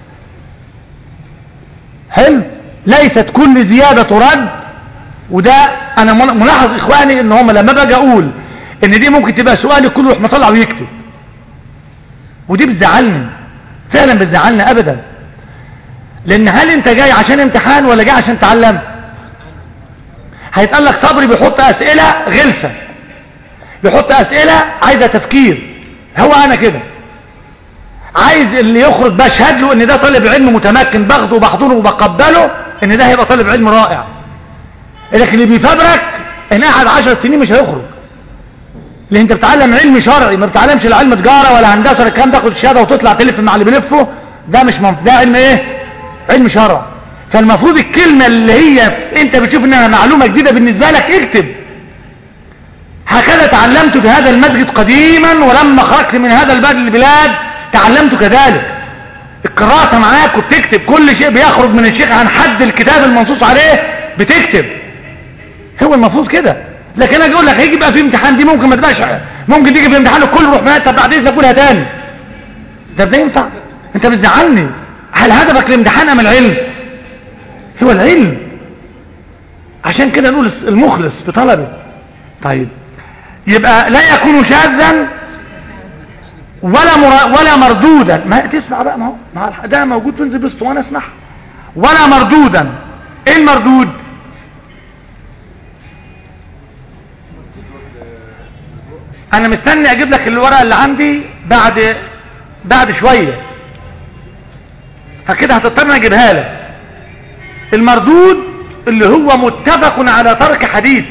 حلو ليست كل زيادة ترد وده انا ملاحظ اخواني ان هم لما باجي اقول ان دي ممكن تبقى سؤالي كله يروح مطلع ويكتب ودي بتزعلني فعلا بتزعلني ابدا لان هل انت جاي عشان امتحان ولا جاي عشان تعلم هيتقال لك صبري بيحط اسئلة غلسة بيحط اسئلة عايزة تفكير هو انا كده عايز اللي يخرج بشهد له ان ده طالب علم متمكن باخده وبحضره وبقبله ان ده هيبقى طالب علم رائع لكن اللي بيفبرك ان قاعد عشر سنين مش هيخرج لان انت بتعلم علم شرعي ما بتعلمش العلم تجاره ولا هندسه ولا الكلام تاخد الشهاده وتطلع تلف مع اللي بيلفه ده مش منف... ده علم ايه علم شرع فالمفروض الكلمه اللي هي انت بتشوف انها معلومه جديده بالنسبه لك اكتب هكذا تعلمت في هذا المسجد قديما ولما خرجت من هذا البلد البلاد تعلمت كذلك الكراسة معاك وبتكتب كل شيء بيخرج من الشيخ عن حد الكتاب المنصوص عليه بتكتب هو المفروض كده لكن انا اقول لك هيجي بقى في امتحان دي ممكن ما تبقاش ممكن تيجي في امتحان الكل روح مات طب بعد اذنك قولها تاني ده ده ينفع انت بتزعلني هل هدفك الامتحان ام العلم هو العلم عشان كده نقول المخلص في طلبه طيب يبقى لا يكون شاذا ولا مر... ولا مردودا ما تسمع بقى ما هو ما ده موجود تنزل باسطوانه اسمعها ولا مردودا ايه المردود انا مستني اجيب لك الورقه اللي عندي بعد بعد شويه فكده هتضطر اجيبها لك المردود اللي هو متفق على ترك حديثه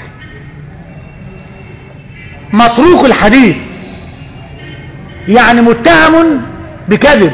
متروك الحديث يعني متهم بكذب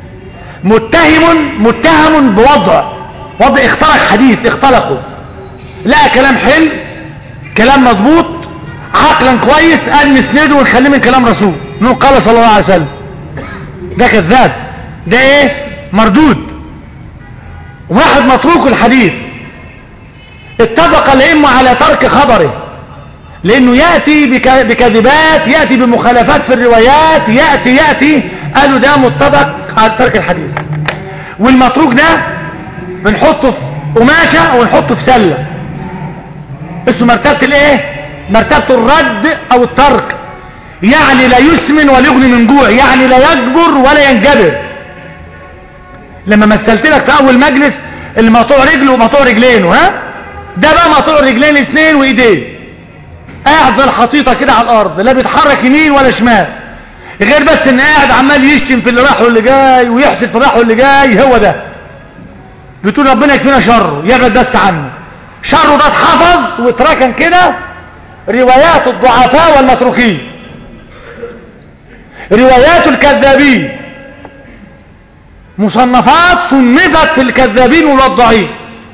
متهم متهم بوضع وضع اخترق حديث اختلقه لا كلام حلو كلام مضبوط عقلا كويس قال نسنده ونخليه من كلام رسول نقول قال صلى الله عليه وسلم ده كذاب ده ايه مردود واحد متروك الحديث اتفق الائمه على ترك خبره لانه يأتي بكذبات يأتي بمخالفات في الروايات يأتي يأتي قالوا ده متفق على ترك الحديث والمتروك ده بنحطه في قماشة ونحطه في سلة اسمه مرتبة الايه مرتبة الرد او الترك يعني لا يسمن ولا يغني من جوع يعني لا يجبر ولا ينجبر لما مثلت لك في اول مجلس اللي مقطوع رجله ومقطوع رجلينه ها ده بقى مقطوع رجلين اثنين وايديه قاعد زي الحطيطة كده على الارض لا بيتحرك يمين ولا شمال غير بس ان قاعد عمال يشتم في اللي راح واللي جاي ويحسد في راح واللي جاي هو ده بتقول ربنا يكفينا شره يبعد بس عنه شره ده اتحفظ واتركن كده روايات الضعفاء والمتروكين روايات الكذابين مصنفات صنفت في الكذابين والوضعين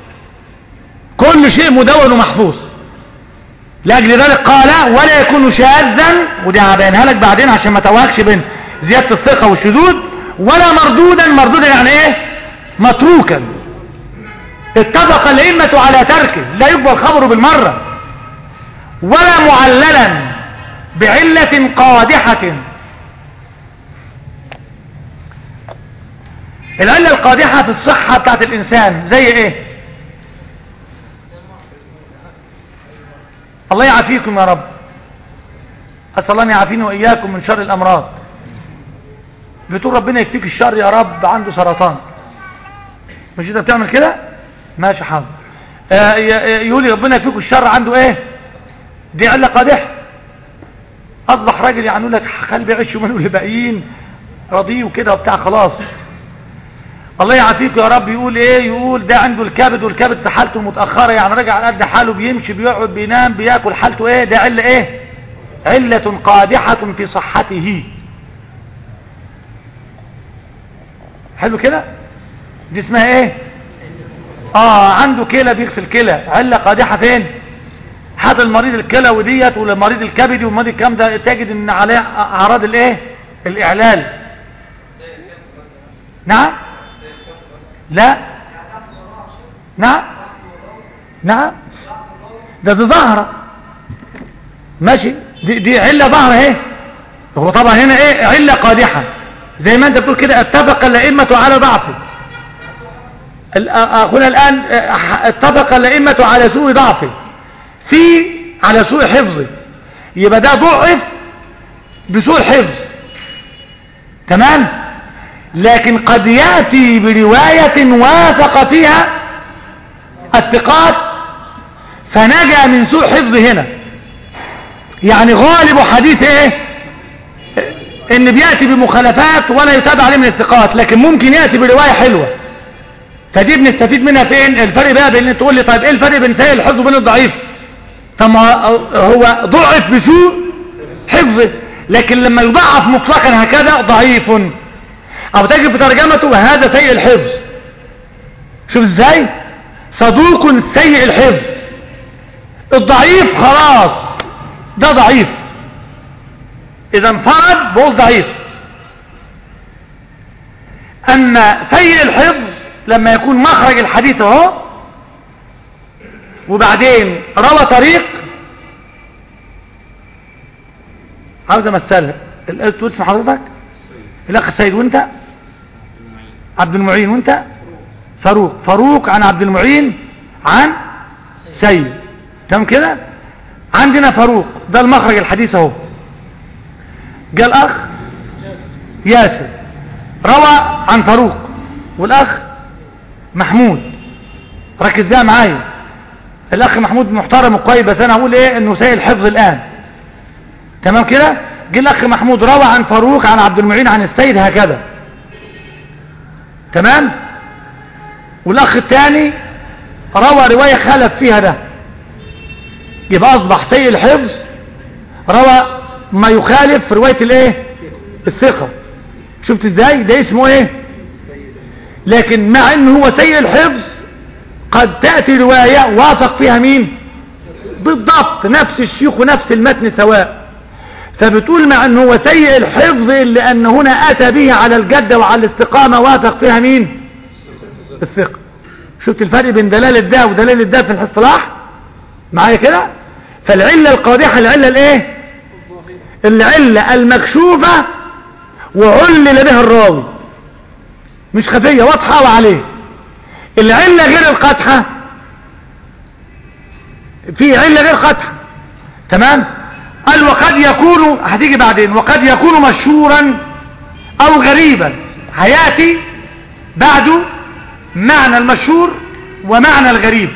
كل شيء مدون ومحفوظ لاجل ذلك قال ولا يكون شاذا ودي هبينها لك بعدين عشان ما توهكش بين زياده الثقه والشذوذ ولا مردودا مردودا يعني ايه متروكا اتفق الائمه على تركه لا يقبل خبره بالمره ولا معللا بعله قادحه العله القادحه في الصحه بتاعت الانسان زي ايه الله يعافيكم يا رب أسأل الله أن يعافيني وإياكم من شر الأمراض بتقول ربنا يكفيك الشر يا رب عنده سرطان مش انت بتعمل كده ماشي حاضر آه ي- يقول لي ربنا يكفيكم الشر عنده ايه دي عله قادحه اصبح راجل يعني يقول لك خلي بيعيش يومين واللي باقيين راضيه وكده وبتاع خلاص الله يعافيك يا رب يقول ايه يقول ده عنده الكبد والكبد في حالته المتاخره يعني راجع على قد حاله بيمشي بيقعد بينام بياكل حالته ايه ده عله ايه عله قادحه في صحته حلو كده دي اسمها ايه اه عنده كلى بيغسل كلى عله قادحه فين هذا المريض الكلى وديت والمريض الكبدي والمريض الكام ده تجد ان عليه اعراض الايه الاعلال نعم لا نعم نعم ده دي ظاهره ماشي دي, دي عله ظاهره اهي هو طبعا هنا ايه عله قادحه زي ما انت بتقول كده اتفق الائمه على ضعفه ال- اخونا الان اه، اتفق الائمه على سوء ضعفه في على سوء حفظه يبقى ده ضعف بسوء الحفظ تمام لكن قد ياتي بروايه وافق فيها الثقات فنجا من سوء حفظه هنا يعني غالب حديث ايه ان بياتي بمخالفات ولا يتابع عليه من الثقات لكن ممكن ياتي بروايه حلوه فدي بنستفيد منها فين الفرق بقى بين تقول لي طيب ايه الفرق بين سيء الحفظ وبين الضعيف طب ما هو ضعف بسوء حفظه لكن لما يضعف مطلقا هكذا ضعيف او تجد في ترجمته هذا سيء الحفظ شوف ازاي صدوق سيء الحفظ الضعيف خلاص ده ضعيف اذا انفرد بقول ضعيف اما سيء الحفظ لما يكون مخرج الحديث اهو وبعدين روى طريق عاوز امثلها ال- تقول اسم حضرتك الاخ السيد وانت عبد المعين وانت فاروق فاروق عن عبد المعين عن سيد تمام كده عندنا فاروق ده المخرج الحديث اهو جاء الاخ ياسر روى عن فاروق والاخ محمود ركز بقى معايا الاخ محمود محترم وكويس بس انا هقول ايه انه سيء الحفظ الان تمام كده جه الاخ محمود روى عن فاروق عن عبد المعين عن السيد هكذا تمام والاخ الثاني روى روايه خالف فيها ده يبقى اصبح سيء الحفظ روى ما يخالف في روايه الايه الثقه شفت ازاي ده اسمه ايه لكن مع انه هو سيء الحفظ قد تأتي رواية وافق فيها مين بالضبط نفس الشيخ ونفس المتن سواء فبتقول مع انه هو سيء الحفظ الا ان هنا اتى به على الجدة وعلى الاستقامة وافق فيها مين الثقة شفت الفرق بين دلالة ده ودلالة ده في الاصطلاح معايا كده فالعلة القادحة العلة الايه العلة المكشوفة وعلل بها الراوي مش خفية واضحة وعليه العلة غير القدحة في علة غير قدحة تمام قال وقد يكون هتيجي بعدين وقد يكون مشهورا او غريبا هياتي بعده معنى المشهور ومعنى الغريب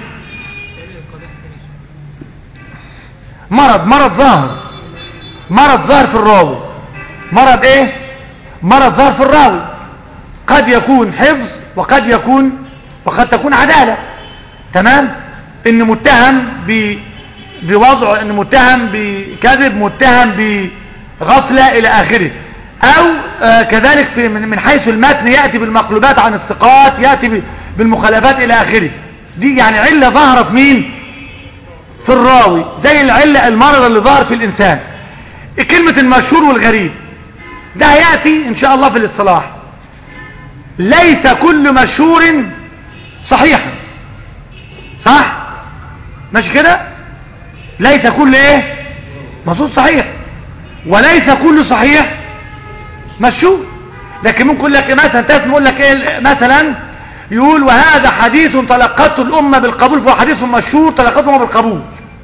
مرض مرض ظاهر مرض ظاهر في الراوي مرض ايه مرض ظاهر في الراوي قد يكون حفظ وقد يكون وقد تكون عدالة تمام ان متهم ب بوضع ان متهم بكذب متهم بغفلة الى اخره او آه كذلك في من من حيث المتن يأتي بالمقلوبات عن الثقات يأتي ب- بالمخالفات الى اخره دي يعني علة ظاهرة في مين في الراوي زي العلة المرض اللي ظهر في الانسان كلمة المشهور والغريب ده هيأتي ان شاء الله في الاصطلاح ليس كل مشهور صحيحا صح ماشي كده ليس كل ايه مصوص صحيح وليس كل صحيح مشهور لكن ممكن يقول لك إيه مثلا تسمع يقول لك ايه مثلا يقول وهذا حديث تلقته الامه بالقبول فهو حديث مشهور تلقته الامه بالقبول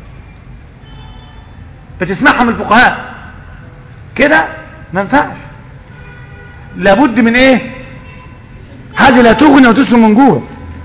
بتسمعها من الفقهاء كده ما ينفعش لابد من ايه هذه لا تغني وتسلم من جوه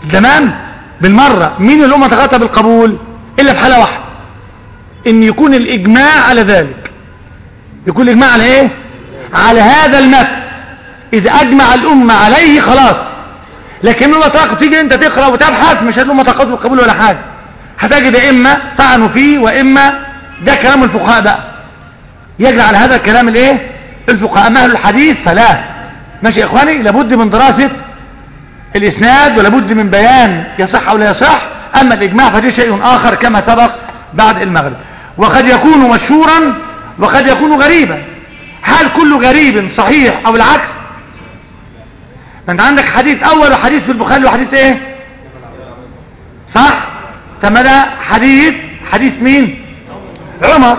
تمام بالمرة مين الأمة تغطى بالقبول إلا في حالة واحدة إن يكون الإجماع على ذلك يكون الإجماع على إيه على هذا المتن إذا أجمع الأمة عليه خلاص لكن الأمة تقول تيجي أنت تقرأ وتبحث مش الأمة تقول بالقبول ولا حاجة هتجد إما طعنوا فيه وإما ده كلام الفقهاء بقى يجري على هذا الكلام الايه الفقهاء اما اهل الحديث فلا ماشي يا اخواني لابد من دراسة الاسناد ولابد من بيان يصح او لا يصح اما الاجماع فدي شيء اخر كما سبق بعد المغرب وقد يكون مشهورا وقد يكون غريبا هل كل غريب صحيح او العكس ما انت عندك حديث اول وحديث في البخاري وحديث ايه صح طب ما ده حديث حديث مين عمر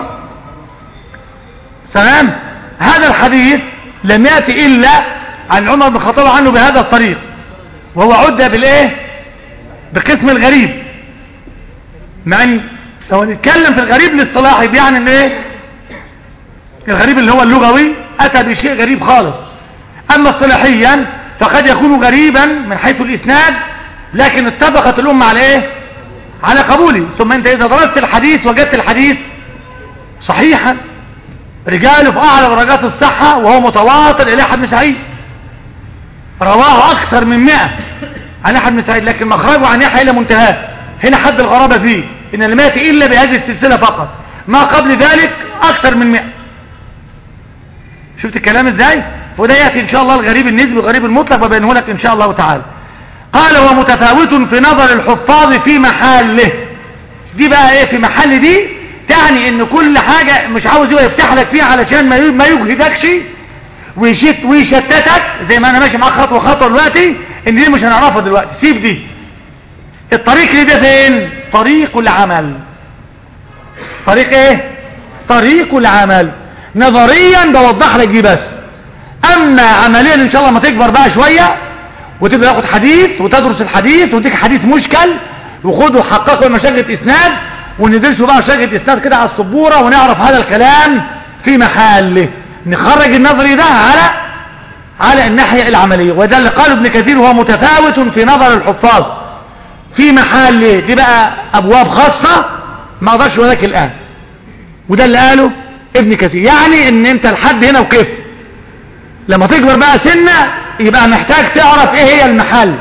تمام هذا الحديث لم يأتي إلا عن عمر بن الخطاب عنه بهذا الطريق وهو عد بالايه بقسم الغريب مع ان لو نتكلم في الغريب الاصطلاحي بيعني ان ايه الغريب اللي هو اللغوي اتى بشيء غريب خالص اما اصطلاحيا فقد يكون غريبا من حيث الاسناد لكن اتفقت الامه على ايه على قبوله ثم انت اذا درست الحديث وجدت الحديث صحيحا رجاله في اعلى درجات الصحة وهو متواطر الى احد بن سعيد رواه اكثر من مئة عن احد بن سعيد لكن مخرجه عن يحيى الى منتهاه هنا حد الغرابة فيه ان لم ياتي الا بهذه السلسلة فقط ما قبل ذلك اكثر من مئة شفت الكلام ازاي وده ياتي ان شاء الله الغريب النسبي والغريب المطلق وبينه لك ان شاء الله تعالى قال هو متفاوت في نظر الحفاظ في محله دي بقى ايه في محل دي تعني ان كل حاجة مش عاوز هو يفتح لك فيها علشان ما ما يجهدكش ويشت ويشتتك زي ما انا ماشي معاك خطوه خطوه دلوقتي ان دي مش هنعرفها دلوقتي سيب دي الطريق اللي ده فين طريق العمل طريق ايه طريق العمل نظريا بوضح لك دي بس اما عمليا ان شاء الله ما تكبر بقى شويه وتبدا تاخد حديث وتدرس الحديث وتديك حديث مشكل وخده حققه مشاغه اسناد وندرسه بقى شاغة اسناد كده على السبورة ونعرف هذا الكلام في محله نخرج النظري ده على على الناحية العملية وده اللي قاله ابن كثير هو متفاوت في نظر الحفاظ في محله دي بقى ابواب خاصة ما اقدرش لك الان وده اللي قاله ابن كثير يعني ان انت لحد هنا وكيف لما تكبر بقى سنة يبقى محتاج تعرف ايه هي المحل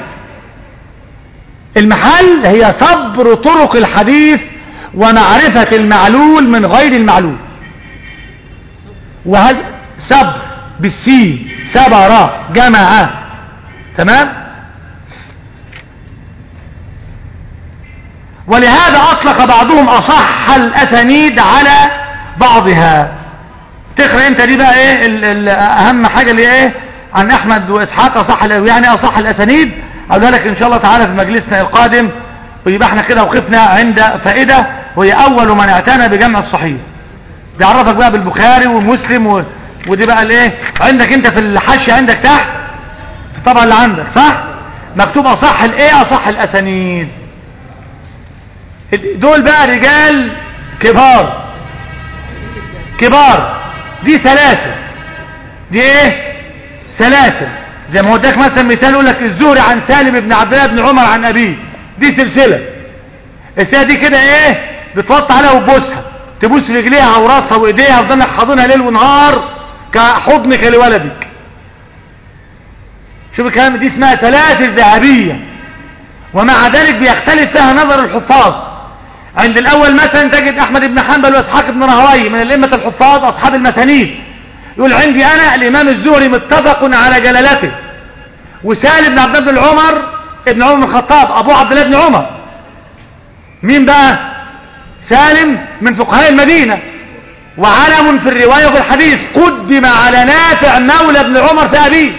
المحل هي صبر طرق الحديث ومعرفة المعلول من غير المعلول وهذا صبر بالسين صبر جمع تمام ولهذا أطلق بعضهم أصح الأسانيد على بعضها تقرأ انت دي بقى ايه ال ال اهم حاجة اللي ايه عن احمد واسحاق اصح يعني اصح الاسانيد اقولها لك ان شاء الله تعالى في مجلسنا القادم ويبقى احنا كده وقفنا عند فائدة وهي اول من اعتنى بجمع الصحيح بيعرفك بقى بالبخاري ومسلم و... ودي بقى الايه عندك انت في الحاشية عندك تحت في الطبعة اللي عندك صح مكتوب اصح الايه اصح الاسانيد دول بقى رجال كبار كبار دي سلاسل دي ايه سلاسل زي ما هو اداك مثلا مثال يقول لك الزهري عن سالم بن عبد الله بن عمر عن ابيه دي سلسله السلسله دي كده ايه بتوطي عليها وتبوسها تبوس رجليها وراسها وايديها وتضلك حاضنها ليل ونهار كحضنك لولدك شوف الكلام دي اسمها سلاسل ذهبيه ومع ذلك بيختلف فيها نظر الحفاظ عند الاول مثلا تجد احمد بن حنبل واسحاق بن راهويه من الائمه الحفاظ اصحاب المسانيد يقول عندي انا الامام الزهري متفق على جلالته وسالم بن عبد الله بن عمر ابن عمر بن الخطاب ابو عبد الله بن عمر مين بقى سالم من فقهاء المدينه وعلم في الروايه وفي الحديث قدم على نافع مولى ابن عمر في ابيه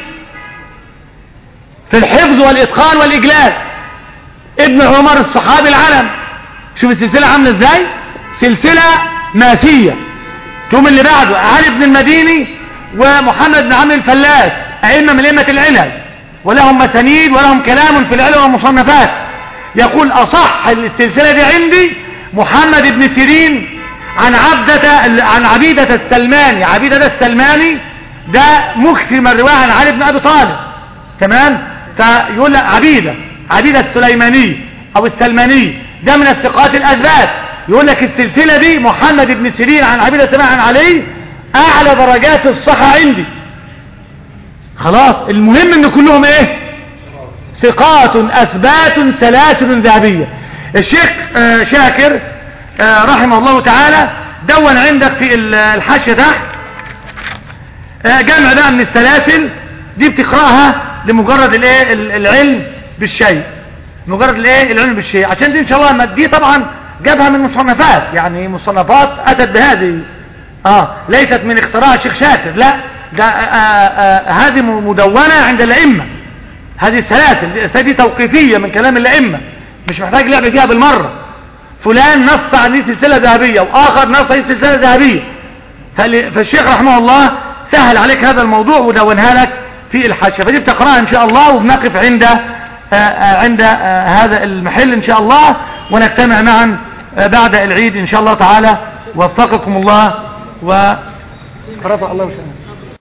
في الحفظ والاتقان والاجلال ابن عمر الصحابي العلم شوف السلسله عامله ازاي سلسله ماسيه ثم اللي بعده علي بن المديني ومحمد بن عمرو الفلاس ائمه من ائمه العلل ولهم مسانيد ولهم كلام في العلل والمصنفات يقول اصح السلسله دي عندي محمد بن سيرين عن عبدة عن عبيدة السلماني عبيدة السلماني ده مكثر من الرواية عن علي بن ابي طالب تمام فيقول لك عبيدة عبيدة السليماني او السلماني ده من الثقات الاثبات يقول لك السلسلة دي محمد بن سيرين عن عبيدة سماع عن علي اعلى درجات الصحة عندي خلاص المهم ان كلهم ايه ثقات اثبات سلاسل ذهبية الشيخ آه شاكر آه رحمه الله تعالى دون عندك في الحاشية تحت آه جمع بقى من السلاسل دي بتقرأها لمجرد الايه العلم بالشيء مجرد الايه العلم بالشيء عشان دي ان شاء الله لما دي طبعا جابها من مصنفات يعني مصنفات اتت بهذه اه ليست من اختراع الشيخ شاكر لا ده آه آه هذه مدونة عند الائمة هذه السلاسل دي توقيفية من كلام الائمة مش محتاج لعب فيها بالمرة فلان نص عن دي سلسلة ذهبية واخر نص عن سلسلة ذهبية فالشيخ رحمه الله سهل عليك هذا الموضوع ودونها لك في الحاشية فدي بتقرأها ان شاء الله وبنقف عند آآ عند آآ هذا المحل ان شاء الله ونجتمع معا بعد العيد ان شاء الله تعالى وفقكم الله ورفع الله وشأنه